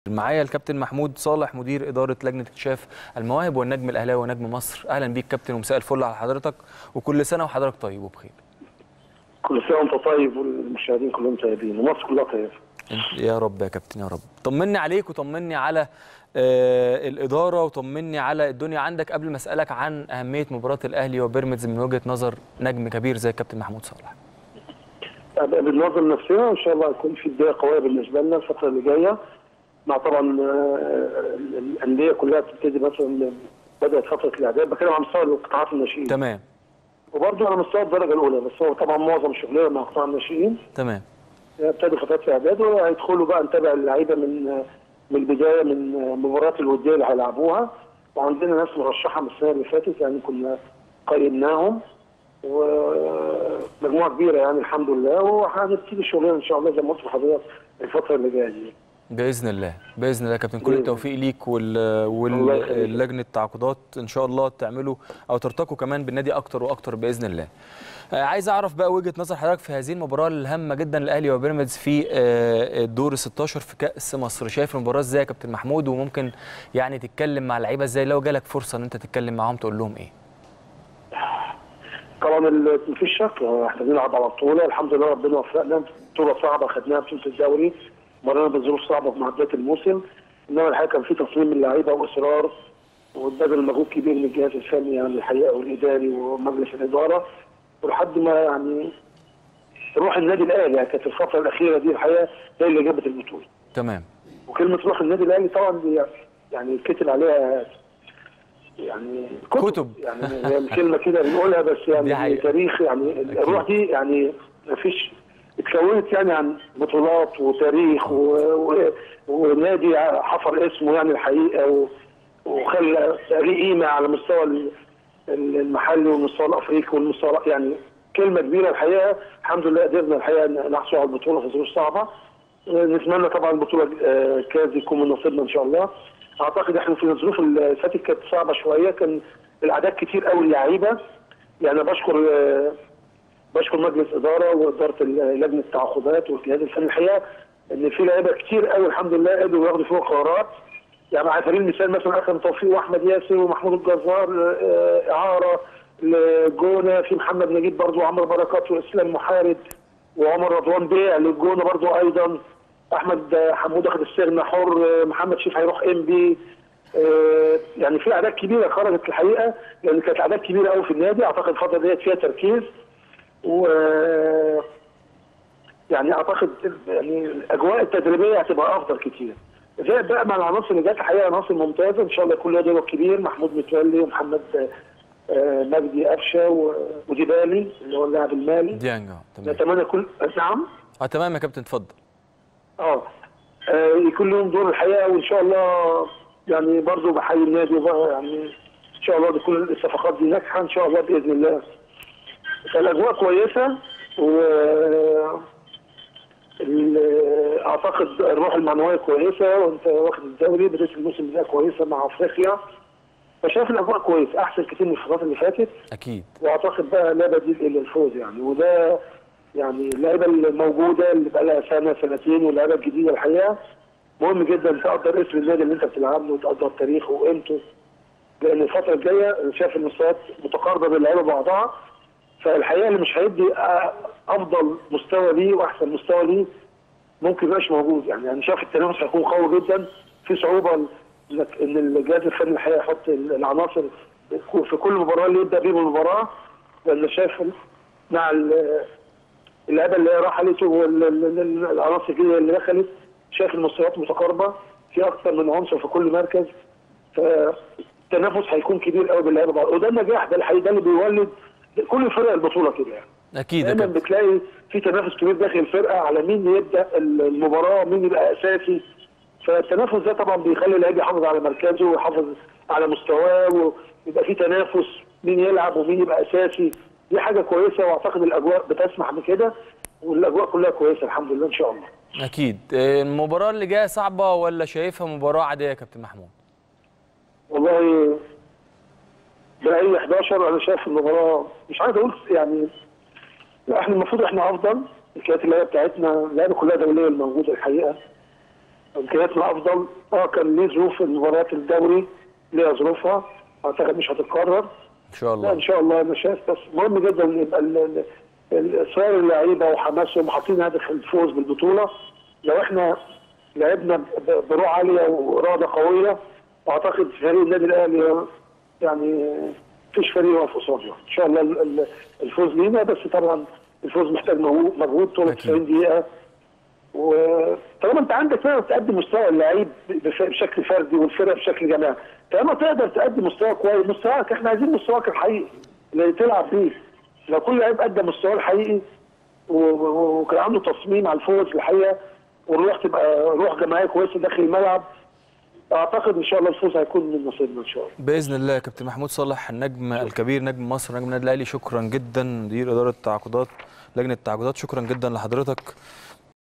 معايا الكابتن محمود صالح مدير اداره لجنه اكتشاف المواهب والنجم الاهلاوي ونجم مصر اهلا بيك كابتن ومساء الفل على حضرتك وكل سنه وحضرتك طيب وبخير كل سنه وانت طيب والمشاهدين كلهم طيبين ومصر كلها طيبه يا رب يا كابتن يا رب طمني عليك وطمني على آه الاداره وطمني على الدنيا عندك قبل ما اسالك عن اهميه مباراه الاهلي وبيراميدز من وجهه نظر نجم كبير زي الكابتن محمود صالح بننظم نفسنا ان شاء الله يكون في بدايه قويه بالنسبه لنا الفتره اللي جايه مع طبعا الانديه كلها بتبتدي مثلا بدات فتره الاعداد بتكلم على مستوى القطاعات الناشئين تمام وبرضه على مستوى الدرجه الاولى بس هو طبعا معظم شغلنا مع قطاع الناشئين تمام ابتدوا فترات الاعداد وهيدخلوا بقى نتابع اللعيبه من من البدايه من المباريات الوديه اللي هيلعبوها وعندنا ناس مرشحه من السنه اللي فاتت يعني كنا قيمناهم ومجموعه كبيره يعني الحمد لله وهنبتدي شغلنا ان شاء الله زي ما قلت لحضرتك الفتره اللي جايه دي باذن الله باذن الله يا كابتن كل التوفيق ليك وال واللجنه التعاقدات ان شاء الله تعملوا او ترتقوا كمان بالنادي اكتر واكتر باذن الله عايز اعرف بقى وجهه نظر حضرتك في هذه المباراه الهامه جدا للاهلي وبيراميدز في الدور ال 16 في كاس مصر شايف المباراه ازاي يا كابتن محمود وممكن يعني تتكلم مع اللعيبه ازاي لو جالك فرصه ان انت تتكلم معاهم تقول لهم ايه طبعا مفيش شك احنا بنلعب على بطوله الحمد لله ربنا وفقنا بطوله صعبه خدناها بطوله الدوري مرينا بظروف صعبه مع بدايه الموسم انما الحقيقه كان في تصميم من اللعيبه واصرار وبذل مجهود كبير من الجهاز الفني يعني الحقيقه والاداري ومجلس الاداره ولحد ما يعني روح النادي الاهلي يعني كانت الفتره الاخيره دي الحقيقه هي اللي جابت البطوله. تمام. وكلمه روح النادي الاهلي طبعا دي يعني كتب عليها يعني كتب, كتب. يعني كلمه كده بنقولها بس يعني تاريخ يعني الروح دي يعني ما فيش اتكونت يعني عن بطولات وتاريخ و... و... ونادي حفر اسمه يعني الحقيقه و... وخلى ليه قيمه على مستوى المحلي والمستوى الافريقي والمستوى يعني كلمه كبيره الحقيقه الحمد لله قدرنا الحقيقه نحصل على البطوله في ظروف صعبه نتمنى طبعا البطوله كاس يكون من نصيبنا ان شاء الله اعتقد احنا في الظروف اللي فاتت كانت صعبه شويه كان الاعداد كتير قوي للعيبه يعني بشكر بشكر مجلس اداره واداره لجنه التعاقدات والجهاز الفني الحقيقه ان في لعيبه كتير قوي الحمد لله قدروا ياخدوا فيهم قرارات يعني على سبيل المثال مثلا اكرم توفيق واحمد ياسر ومحمود الجزار اعاره للجونه في محمد نجيب برضه وعمرو بركات واسلام محارب وعمر رضوان بيع للجونه برضه ايضا احمد حمود اخذ استغنى حر محمد شيف هيروح ام بي يعني في اعداد كبيره خرجت الحقيقه لان كانت اعداد كبيره قوي في النادي اعتقد الفتره ديت فيها تركيز و يعني اعتقد يعني الاجواء التدريبيه هتبقى افضل كتير زائد بقى مع العناصر اللي جت الحقيقه عناصر ممتازه ان شاء الله يكون له دور كبير محمود متولي ومحمد مجدي قفشه وديبالي اللي هو اللاعب المالي ديانج تمام نتمنى كل نعم اه تمام يا كابتن اتفضل اه يكون لهم دور الحقيقه وان شاء الله يعني برضه بحيي النادي يعني ان شاء الله تكون الصفقات دي ناجحه ان شاء الله باذن الله فالاجواء كويسه و اعتقد الروح المعنويه كويسه وانت واخد الدوري بدايه الموسم ده كويسه مع افريقيا فشايف الاجواء كويس احسن كتير من الفترات اللي فاتت اكيد واعتقد بقى لا بديل الا الفوز يعني وده يعني اللعيبه الموجوده اللي بقى لها سنه سنتين واللعيبه الجديده الحقيقه مهم جدا تقدر اسم النادي اللي انت بتلعب له وتقدر تاريخه وقيمته لان الفتره الجايه انا شايف المستويات متقاربه بين اللعيبه بعضها فالحقيقه اللي مش هيدي افضل مستوى ليه واحسن مستوى ليه ممكن يبقاش موجود يعني انا شايف التنافس هيكون قوي جدا في صعوبه انك ان الجهاز الفني الحقيقه يحط العناصر في كل مباراه اللي يبدا بيهم المباراه لان شايف مع اللعيبه اللي راحت والعناصر الجديده اللي دخلت شايف المستويات متقاربه في اكثر من عنصر في كل مركز فالتنافس هيكون كبير قوي باللعيبه بعض وده النجاح ده الحقيقه ده اللي بيولد كل فرق البطوله كده يعني اكيد دايما بتلاقي في تنافس كبير داخل الفرقه على مين يبدا المباراه مين يبقى اساسي فالتنافس ده طبعا بيخلي اللعيب يحافظ على مركزه ويحافظ على مستواه ويبقى في تنافس مين يلعب ومين يبقى اساسي دي حاجه كويسه واعتقد الاجواء بتسمح بكده والاجواء كلها كويسه الحمد لله ان شاء الله. اكيد المباراه اللي جايه صعبه ولا شايفها مباراه عاديه يا كابتن محمود؟ والله باي 11 انا شايف المباراه مش عايز اقول يعني لا احنا المفروض احنا افضل الكيات اللي هي بتاعتنا اللعيبه كلها دوليه الموجوده الحقيقه امكانياتنا افضل اه كان ليه ظروف المباريات الدوري ليها ظروفها اعتقد مش هتتكرر ان شاء لا الله ان شاء الله انا شايف بس مهم جدا يبقى ال- ال- ال- اصرار اللعيبه وحماسهم حاطين هدف الفوز بالبطوله لو احنا لعبنا ب- بروح عاليه واراده قويه اعتقد فريق النادي الاهلي يعني مفيش فريق واقف قصاده ان شاء الله ال- ال- الفوز لينا بس طبعا الفوز محتاج مجهود مجهود طول أكيد. 90 دقيقه وطالما انت عندك تقدر تقدم مستوى اللعيب بف- بشكل فردي والفرق بشكل جماعي طالما تقدر تقدم مستوى كويس مستواك احنا عايزين مستواك الحقيقي اللي تلعب بيه لو كل لعيب قدم مستواه الحقيقي و- و- وكان عنده تصميم على الفوز الحقيقه والروح تبقى روح جماعيه كويسه داخل الملعب اعتقد ان شاء الله الفوز هيكون من نصيبنا ان شاء الله باذن الله يا كابتن محمود صالح النجم الكبير نجم مصر نجم النادي الاهلي شكرا جدا مدير اداره التعاقدات لجنه التعاقدات شكرا جدا لحضرتك